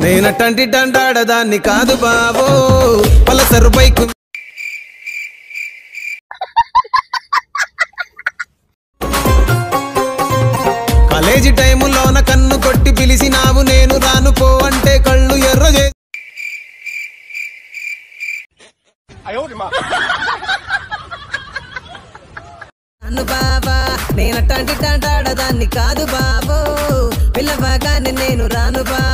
నేనటంటి డండాడదాన్ని కాదు బావో Pulsar bike college టైములోన కన్ను కొట్టి పిలిచినావు నేను రాను పో అంటే కళ్ళు ఎర్ర చే అను బాబా నేనటంటి టాటాడదాన్ని కాదు బాబు పిల్లబాగానే నేను రాను బా